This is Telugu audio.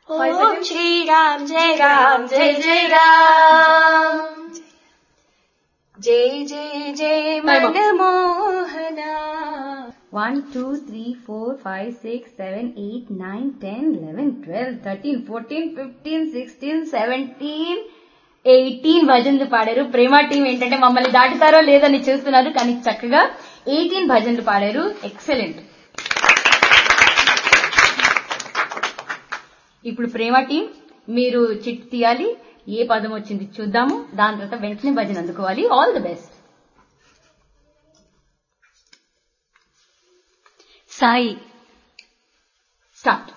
ఓం శ్రీరామ్ జయ రామ్ జయ జయ రామ్ జై జై జై మనమోహన one two three four five six seven eight nine ten eleven twelve thirteen fourteen fifteen sixteen seventeen eighteen భజనలు పాడారు ప్రేమ టీం ఏంటంటే మమ్మల్ని దాటుతారో లేదని చూస్తున్నారు కానీ చక్కగా ఎయిటీన్ భజనలు పాడారు ఎక్సలెంట్ ఇప్పుడు ప్రేమ టీం మీరు చిట్ తీయాలి ఏ పదం వచ్చింది చూద్దాము దాని తర్వాత వెంటనే భజన అందుకోవాలి all the best Sai start